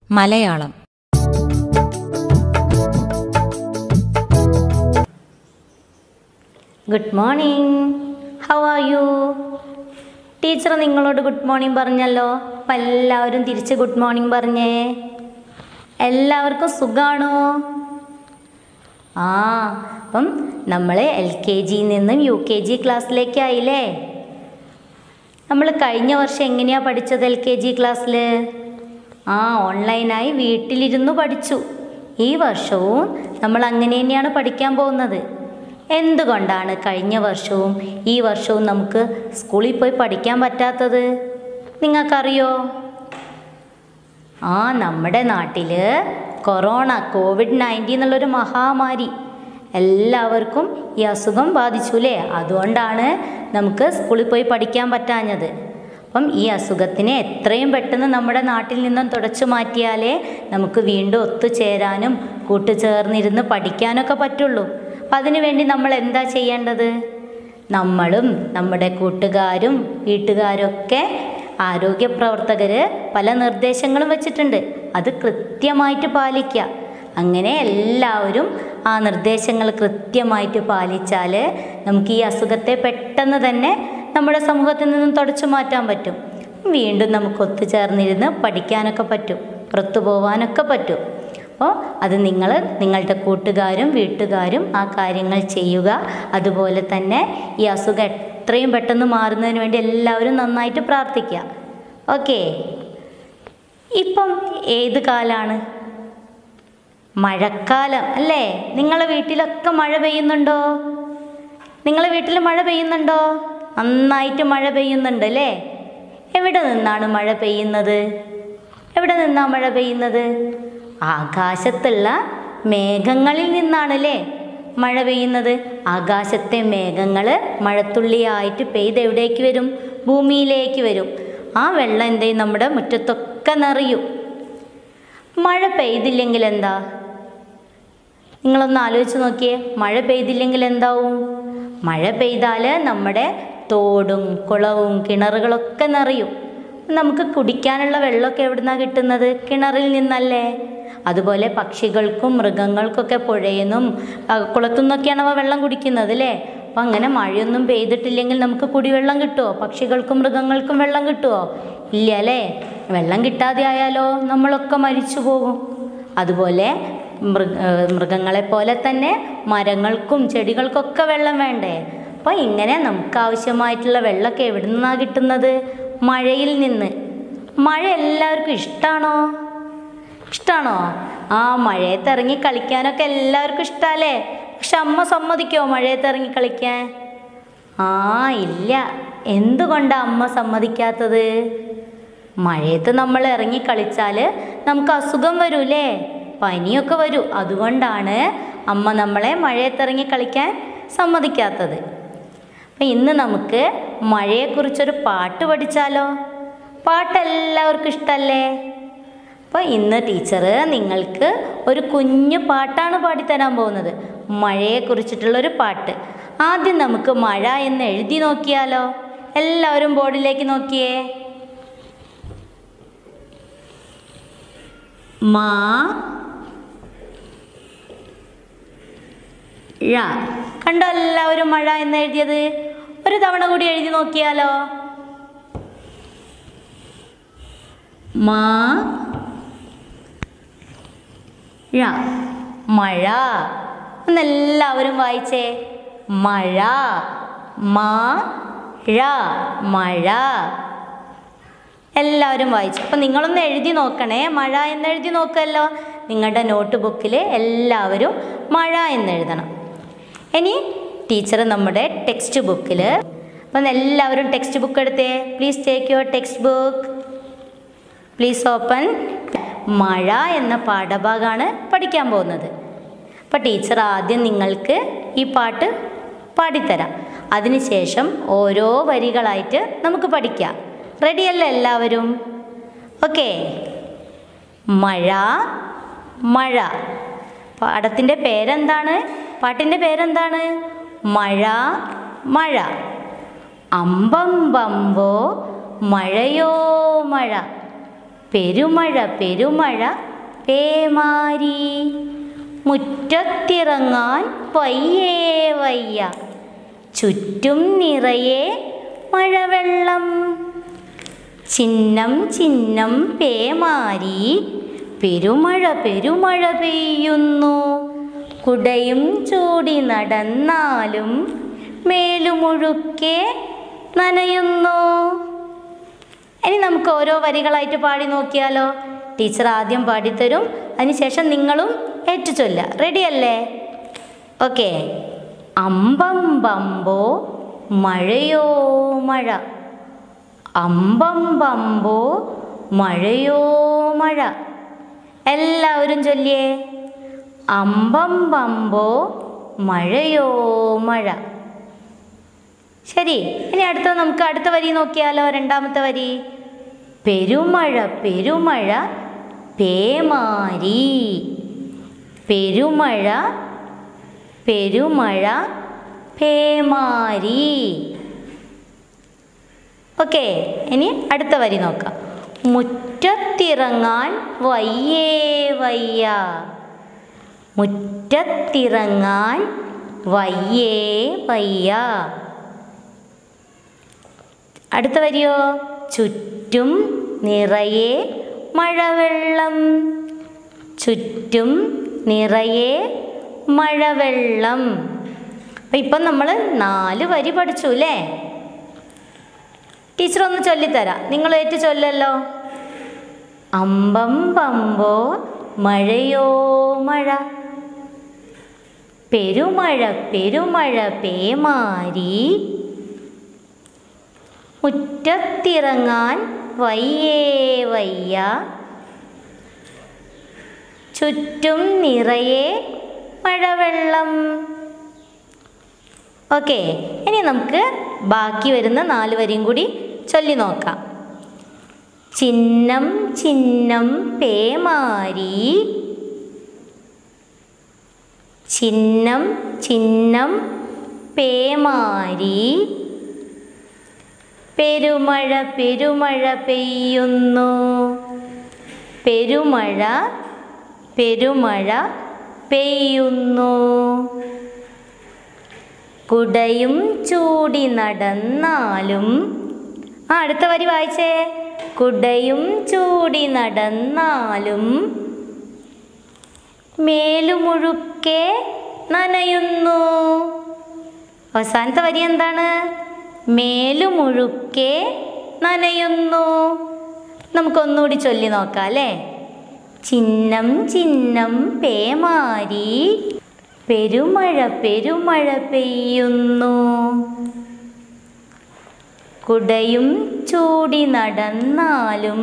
Malayalam good morning how are you teacher നിങ്ങളോട് good morning പറഞ്ഞല്ലോ അപ്പം എല്ലാവരും തിരിച്ച് ഗുഡ് മോർണിംഗ് പറഞ്ഞേ എല്ലാവർക്കും സുഖാണോ ആ അപ്പം നമ്മൾ എൽ കെ ജിയിൽ നിന്നും യു കെ ജി ക്ലാസ്സിലേക്കായില്ലേ നമ്മൾ കഴിഞ്ഞ വർഷം എങ്ങനെയാണ് പഠിച്ചത് എൽ കെ ജി ക്ലാസ്സിൽ ആ ഓൺലൈനായി വീട്ടിലിരുന്ന് പഠിച്ചു ഈ വർഷവും നമ്മൾ അങ്ങനെ തന്നെയാണ് പഠിക്കാൻ പോകുന്നത് എന്തുകൊണ്ടാണ് കഴിഞ്ഞ വർഷവും ഈ വർഷവും നമുക്ക് സ്കൂളിൽ പോയി പഠിക്കാൻ പറ്റാത്തത് നിങ്ങൾക്കറിയോ ആ നമ്മുടെ നാട്ടിൽ കൊറോണ കോവിഡ് നയൻറ്റീൻ എന്നുള്ളൊരു മഹാമാരി എല്ലാവർക്കും ഈ അസുഖം ബാധിച്ചു അല്ലേ അതുകൊണ്ടാണ് നമുക്ക് സ്കൂളിൽ പോയി പഠിക്കാൻ പറ്റാഞ്ഞത് അപ്പം ഈ അസുഖത്തിനെ എത്രയും പെട്ടെന്ന് നമ്മുടെ നാട്ടിൽ നിന്നും തുടച്ചു മാറ്റിയാലേ നമുക്ക് വീണ്ടും ഒത്തുചേരാനും കൂട്ടുചേർന്നിരുന്ന് പഠിക്കാനൊക്കെ പറ്റുള്ളൂ അപ്പം അതിനുവേണ്ടി നമ്മൾ എന്താ ചെയ്യേണ്ടത് നമ്മളും നമ്മുടെ കൂട്ടുകാരും വീട്ടുകാരും ഒക്കെ ആരോഗ്യ പ്രവർത്തകർ പല നിർദ്ദേശങ്ങളും വെച്ചിട്ടുണ്ട് അത് കൃത്യമായിട്ട് പാലിക്കുക അങ്ങനെ എല്ലാവരും ആ നിർദ്ദേശങ്ങൾ കൃത്യമായിട്ട് പാലിച്ചാൽ നമുക്ക് ഈ അസുഖത്തെ പെട്ടെന്ന് തന്നെ നമ്മുടെ സമൂഹത്തിൽ നിന്നും തുടച്ചു മാറ്റാൻ പറ്റും വീണ്ടും നമുക്ക് ഒത്തുചേർന്നിരുന്ന് പഠിക്കാനൊക്കെ പറ്റും പുറത്തു പോകാനൊക്കെ പറ്റും അപ്പോൾ അത് നിങ്ങൾ നിങ്ങളുടെ കൂട്ടുകാരും വീട്ടുകാരും ആ കാര്യങ്ങൾ ചെയ്യുക അതുപോലെ തന്നെ ഈ അസുഖം എത്രയും പെട്ടെന്ന് മാറുന്നതിന് വേണ്ടി എല്ലാവരും നന്നായിട്ട് പ്രാർത്ഥിക്കുക ഓക്കെ ഇപ്പം ഏത് കാലാണ് മഴക്കാലം അല്ലേ നിങ്ങളെ വീട്ടിലൊക്കെ മഴ പെയ്യുന്നുണ്ടോ നിങ്ങളെ വീട്ടിൽ മഴ പെയ്യുന്നുണ്ടോ നന്നായിട്ട് മഴ പെയ്യുന്നുണ്ട് അല്ലേ എവിടെ നിന്നാണ് മഴ പെയ്യുന്നത് എവിടെ നിന്നാ മഴ പെയ്യുന്നത് ആകാശത്തുള്ള മേഘങ്ങളിൽ നിന്നാണ് അല്ലേ മഴ പെയ്യുന്നത് ആകാശത്തെ മേഘങ്ങൾ മഴത്തുള്ളിയായിട്ട് പെയ്ത് എവിടേക്ക് വരും ഭൂമിയിലേക്ക് വരും ആ വെള്ളം എന്ത് ചെയ്യും നമ്മുടെ മുറ്റത്തൊക്കെ നിറയും മഴ പെയ്തില്ലെങ്കിൽ എന്താ നിങ്ങളൊന്ന് ആലോചിച്ച് നോക്കിയേ മഴ പെയ്തില്ലെങ്കിൽ എന്താവും മഴ പെയ്താൽ നമ്മുടെ തോടും കുളവും കിണറുകളൊക്കെ നിറയും നമുക്ക് കുടിക്കാനുള്ള വെള്ളമൊക്കെ എവിടുന്നാണ് കിട്ടുന്നത് കിണറിൽ നിന്നല്ലേ അതുപോലെ പക്ഷികൾക്കും മൃഗങ്ങൾക്കൊക്കെ പുഴയിൽ നിന്നും കുളത്തു നിന്നൊക്കെയാണ് അവ വെള്ളം കുടിക്കുന്നത് അല്ലേ അപ്പം അങ്ങനെ മഴയൊന്നും പെയ്തിട്ടില്ലെങ്കിൽ നമുക്ക് കുടിവെള്ളം കിട്ടുമോ പക്ഷികൾക്കും മൃഗങ്ങൾക്കും വെള്ളം കിട്ടുമോ ഇല്ല അല്ലേ വെള്ളം കിട്ടാതെ ആയാലോ നമ്മളൊക്കെ മരിച്ചു പോകും അതുപോലെ മൃഗ മൃഗങ്ങളെ പോലെ തന്നെ മരങ്ങൾക്കും ചെടികൾക്കൊക്കെ വെള്ളം വേണ്ടേ അപ്പോൾ ഇങ്ങനെ നമുക്ക് ആവശ്യമായിട്ടുള്ള വെള്ളമൊക്കെ എവിടെ നിന്നാണ് കിട്ടുന്നത് മഴയിൽ നിന്ന് മഴ എല്ലാവർക്കും ഇഷ്ടമാണോ ഇഷ്ടമാണോ ആ മഴയത്ത് ഇറങ്ങി കളിക്കാനൊക്കെ എല്ലാവർക്കും ഇഷ്ടമല്ലേ പക്ഷെ അമ്മ സമ്മതിക്കോ മഴയത്ത് ഇറങ്ങി കളിക്കാൻ ആ ഇല്ല എന്തുകൊണ്ടാണ് അമ്മ സമ്മതിക്കാത്തത് മഴയത്ത് നമ്മൾ ഇറങ്ങി കളിച്ചാൽ നമുക്ക് അസുഖം വരൂലേ പനിയൊക്കെ വരും അതുകൊണ്ടാണ് അമ്മ നമ്മളെ മഴയത്തിറങ്ങി കളിക്കാൻ സമ്മതിക്കാത്തത് അപ്പം ഇന്ന് നമുക്ക് മഴയെക്കുറിച്ചൊരു പാട്ട് പഠിച്ചാലോ പാട്ട് എല്ലാവർക്കും ഇഷ്ടമല്ലേ അപ്പോൾ ഇന്ന് ടീച്ചർ നിങ്ങൾക്ക് ഒരു കുഞ്ഞു പാട്ടാണ് പാടിത്തരാൻ പോകുന്നത് മഴയെക്കുറിച്ചിട്ടുള്ളൊരു പാട്ട് ആദ്യം നമുക്ക് മഴ എന്ന് എഴുതി നോക്കിയാലോ എല്ലാവരും ബോർഡിലേക്ക് നോക്കിയേ മാ ഴ കണ്ടോ എല്ലാവരും മഴ എന്ന് എഴുതിയത് ഒരു തവണ കൂടി എഴുതി നോക്കിയാലോ മാ ഴ മഴ എന്നെല്ലാവരും വായിച്ചേ മഴ മാ ഴ മഴ എല്ലാവരും വായിച്ചു അപ്പം നിങ്ങളൊന്ന് എഴുതി നോക്കണേ മഴ എന്ന് എഴുതി നോക്കുമല്ലോ നിങ്ങളുടെ നോട്ട് ബുക്കിൽ എല്ലാവരും മഴ എന്ന് എഴുതണം ഇനി ടീച്ചർ നമ്മുടെ ടെക്സ്റ്റ് ബുക്കിൽ അപ്പം എല്ലാവരും ടെക്സ്റ്റ് ബുക്ക് എടുത്തേ please take your text book please open മഴ എന്ന പാഠഭാഗമാണ് പഠിക്കാൻ പോകുന്നത് അപ്പോൾ ടീച്ചർ ആദ്യം നിങ്ങൾക്ക് ഈ പാട്ട് പാടിത്തരാം അതിനുശേഷം ഓരോ വരികളായിട്ട് നമുക്ക് പഠിക്കാം റെഡിയല്ലേ എല്ലാവരും ഓക്കെ മഴ മഴ പാഠത്തിൻ്റെ പേരെന്താണ് പാട്ടിൻ്റെ പേരെന്താണ് മഴ മഴ അമ്പമ്പമ്പോ മഴയോ മഴ പെരുമഴ പെരുമഴ പേമാരി മുറ്റത്തിറങ്ങാൻ വയ്യേ വയ്യ ചുറ്റും നിറയെ മഴവെള്ളം ചിഹ്നം ചിഹ്നം പേമാരി പെരുമഴ പെരുമഴ പെയ്യുന്നു കുടയും ചൂടി നടന്നാലും മേലുമുഴുക്കെ നനയുന്നു ഇനി നമുക്ക് ഓരോ വരികളായിട്ട് പാടി നോക്കിയാലോ ടീച്ചർ ആദ്യം പാടിത്തരും അതിനുശേഷം നിങ്ങളും ഏറ്റുചൊല്ല റെഡിയല്ലേ ഓക്കെ അമ്പമ്പമ്പോ മഴയോ മഴ അമ്പമ്പമ്പോ മഴയോ മഴ എല്ലാവരും ചൊല്ലിയേ അമ്പമ്പമ്പോ മഴയോ മഴ ശരി ഇനി അടുത്ത നമുക്ക് അടുത്ത വരി നോക്കിയാലോ രണ്ടാമത്തെ വരി പെരുമഴ പെരുമഴ പേമാരി പെരുമഴ പെരുമഴ പേമാരി ഓക്കെ ഇനി അടുത്ത വരി നോക്കാം മുറ്റത്തിറങ്ങാൻ വയ്യേ വയ്യ മുറ്റത്തിറങ്ങാൻ വയ്യേ വയ്യ അടുത്ത വരിയോ ചുറ്റും നിറയെ മഴവെള്ളം ചുറ്റും നിറയെ മഴവെള്ളം അപ്പം ഇപ്പം നമ്മൾ നാല് വരി പഠിച്ചു അല്ലേ ടീച്ചർ ഒന്ന് ചൊല്ലിത്തരാം നിങ്ങൾ ഏറ്റു ചൊല്ലല്ലോ അമ്പമ്പമ്പോ മഴയോ മഴ പെരുമഴ പെരുമഴ പേമാരി മുറ്റത്തിറങ്ങാൻ വയ്യേ വയ്യ ചുറ്റും നിറയെ മഴവെള്ളം ഓക്കെ ഇനി നമുക്ക് ബാക്കി വരുന്ന നാല് വരിയും കൂടി ചൊല്ലി നോക്കാം ചിഹ്നം ചിഹ്നം പേമാരി ചിഹ്നം ചിഹ്നം പേമാരി പെരുമഴ പെരുമഴ പെയ്യുന്നു പെരുമഴ പെരുമഴ പെയ്യുന്നു കുടയും ചൂടി നടന്നാലും ആ അടുത്ത വരി വായിച്ചേ കുടയും ചൂടി നടന്നാലും മേലുമുഴുക്കെ നനയുന്നു അവസാനത്തെ വരി എന്താണ് മേലുമുഴുക്കെ നനയുന്നു നമുക്കൊന്നുകൂടി ചൊല്ലി നോക്കാം അല്ലേ ചിഹ്നം ചിഹ്നം പേമാരി പെരുമഴ പെരുമഴ പെയ്യുന്നു കുടയും ചൂടി നടന്നാലും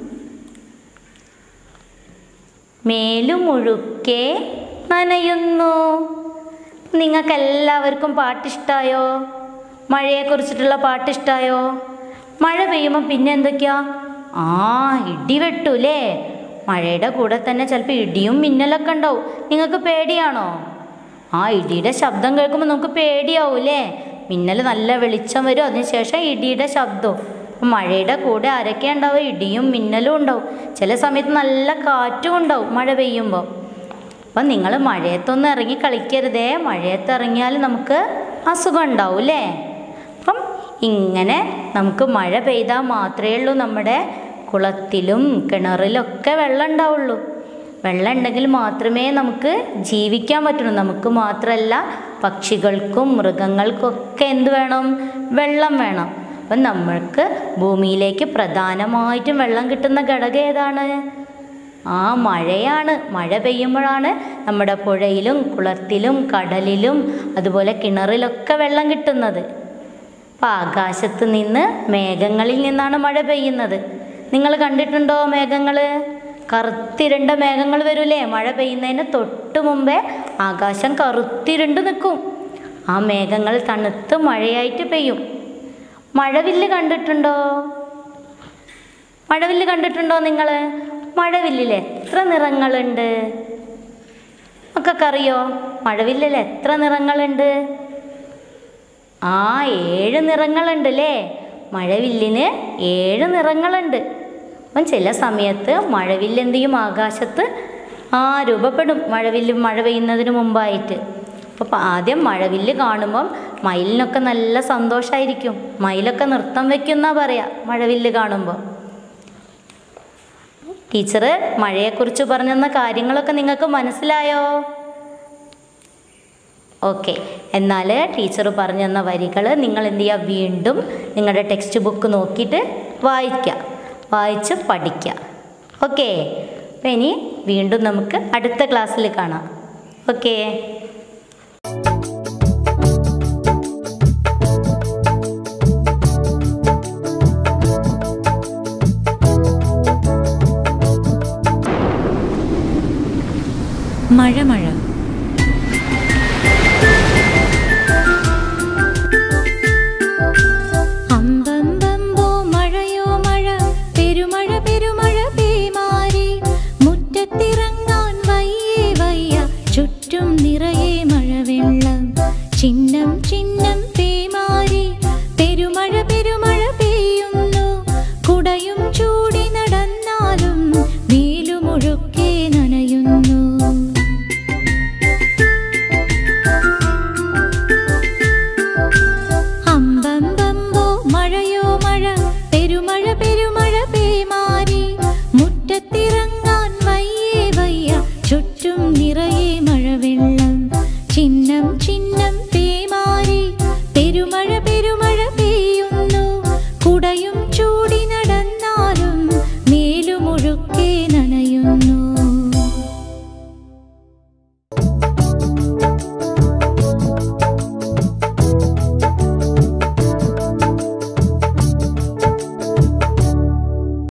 മേലുമുഴുക്കെ നനയുന്നു നിങ്ങൾക്ക് എല്ലാവർക്കും പാട്ടിഷ്ടായോ മഴയെക്കുറിച്ചിട്ടുള്ള പാട്ടിഷ്ടായോ മഴ പെയ്യുമ്പോൾ പിന്നെ എന്തൊക്കെയാ ആ ഇടി വെട്ടൂലേ മഴയുടെ കൂടെ തന്നെ ചിലപ്പോൾ ഇടിയും മിന്നലൊക്കെ ഉണ്ടാവും നിങ്ങൾക്ക് പേടിയാണോ ആ ഇടിയുടെ ശബ്ദം കേൾക്കുമ്പോൾ നമുക്ക് പേടിയാവൂലേ മിന്നൽ നല്ല വെളിച്ചം വരും അതിനുശേഷം ഇടിയുടെ ശബ്ദവും അപ്പം മഴയുടെ കൂടെ ആരൊക്കെ ഉണ്ടാവും ഇടിയും മിന്നലും ഉണ്ടാവും ചില സമയത്ത് നല്ല കാറ്റും ഉണ്ടാവും മഴ പെയ്യുമ്പോൾ അപ്പം നിങ്ങൾ മഴയത്തൊന്നും ഇറങ്ങി കളിക്കരുതേ മഴയത്ത് ഇറങ്ങിയാൽ നമുക്ക് അസുഖം ഉണ്ടാവും അല്ലേ അപ്പം ഇങ്ങനെ നമുക്ക് മഴ പെയ്താൽ മാത്രമേ ഉള്ളൂ നമ്മുടെ കുളത്തിലും കിണറിലൊക്കെ വെള്ളം ഉണ്ടാവുള്ളൂ വെള്ളം ഉണ്ടെങ്കിൽ മാത്രമേ നമുക്ക് ജീവിക്കാൻ പറ്റുള്ളൂ നമുക്ക് മാത്രമല്ല പക്ഷികൾക്കും മൃഗങ്ങൾക്കും ഒക്കെ എന്ത് വേണം വെള്ളം വേണം അപ്പം നമ്മൾക്ക് ഭൂമിയിലേക്ക് പ്രധാനമായിട്ടും വെള്ളം കിട്ടുന്ന ഘടകം ഏതാണ് ആ മഴയാണ് മഴ പെയ്യുമ്പോഴാണ് നമ്മുടെ പുഴയിലും കുളത്തിലും കടലിലും അതുപോലെ കിണറിലൊക്കെ വെള്ളം കിട്ടുന്നത് അപ്പം ആകാശത്ത് നിന്ന് മേഘങ്ങളിൽ നിന്നാണ് മഴ പെയ്യുന്നത് നിങ്ങൾ കണ്ടിട്ടുണ്ടോ മേഘങ്ങൾ കറുത്തിരണ്ട മേഘങ്ങൾ വരൂലേ മഴ പെയ്യുന്നതിന് തൊട്ട് മുമ്പേ ആകാശം കറുത്തിരുണ്ട് നിൽക്കും ആ മേഘങ്ങൾ തണുത്ത് മഴയായിട്ട് പെയ്യും മഴവില്ല് കണ്ടിട്ടുണ്ടോ മഴവില്ല് കണ്ടിട്ടുണ്ടോ നിങ്ങൾ മഴവില്ലിൽ എത്ര നിറങ്ങളുണ്ട് മക്കൾക്ക് അറിയോ മഴവില്ലിൽ എത്ര നിറങ്ങളുണ്ട് ആ ഏഴ് നിറങ്ങളുണ്ട് അല്ലേ മഴവില്ലിന് ഏഴ് നിറങ്ങളുണ്ട് അപ്പം ചില സമയത്ത് മഴവില്ല് എന്ത് ചെയ്യും ആകാശത്ത് ആ രൂപപ്പെടും മഴവില്ല് മഴ പെയ്യുന്നതിന് മുമ്പായിട്ട് അപ്പോൾ ആദ്യം മഴവില്ല് കാണുമ്പം മയിലിനൊക്കെ നല്ല സന്തോഷമായിരിക്കും മയിലൊക്കെ നൃത്തം വെക്കുന്ന പറയാ മഴവില്ല് കാണുമ്പോൾ ടീച്ചർ മഴയെക്കുറിച്ച് പറഞ്ഞെന്ന കാര്യങ്ങളൊക്കെ നിങ്ങൾക്ക് മനസ്സിലായോ ഓക്കെ എന്നാൽ ടീച്ചർ പറഞ്ഞു തന്ന വരികൾ നിങ്ങൾ എന്ത് ചെയ്യുക വീണ്ടും നിങ്ങളുടെ ടെക്സ്റ്റ് ബുക്ക് നോക്കിയിട്ട് വായിക്കുക വായിച്ച് പഠിക്കുക ഓക്കെ അപ്പം ഇനി വീണ്ടും നമുക്ക് അടുത്ത ക്ലാസ്സിൽ കാണാം ഓക്കേ മഴ മഴ